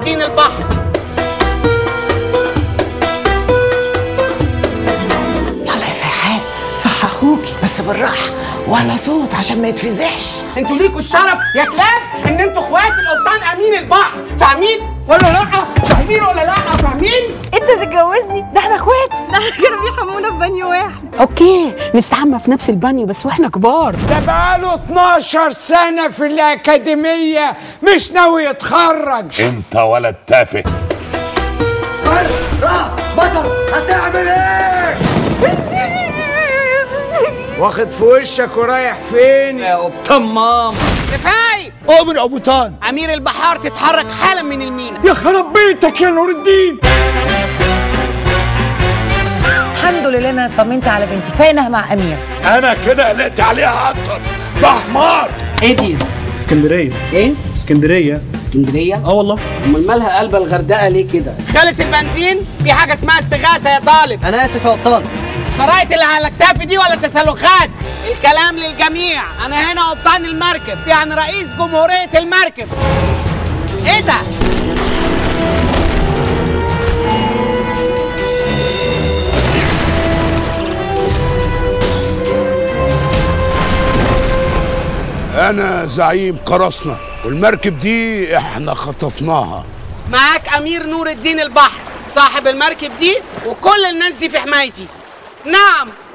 الدين البحر يلا يا فحال صح اخوكي بس بالراحه ولا صوت عشان ما يتفزعش انتوا ليكوا الشرف يا كلاب ان انتوا اخوات القبطان امين البحر فاهمين ولا لا فاهمين ولا لا فاهمين انت تتجوزني ده احنا اخوات ده احنا كانوا بيحمونا في بني واحد اوكي نستحمى في نفس البانيو بس واحنا كبار ده بقاله 12 سنة في الأكاديمية مش ناوي يتخرج انت ولد تافه واخد في وشك ورايح فين يا قبطان ماما كفايه أؤمن أبو طان امير البحار تتحرك حالا من المينا يا خراب بيتك يا نور الدين الحمد لله انا طمنت على بنتي كفايه انها مع امير انا كده قلقت عليها اكتر ده حمار ايه دي اسكندريه ايه اسكندريه اسكندريه اه والله امال مالها قلب الغردقه ليه كده خلص البنزين في حاجه اسمها استغاثه يا طالب انا اسف يا قبطان شرايط اللي على كتافي دي ولا تسلخات الكلام للجميع انا هنا قبطان المركب يعني رئيس جمهوريه المركب ايه ده انا زعيم قرصنا والمركب دي احنا خطفناها معاك امير نور الدين البحر صاحب المركب دي وكل الناس دي في حمايتي نعم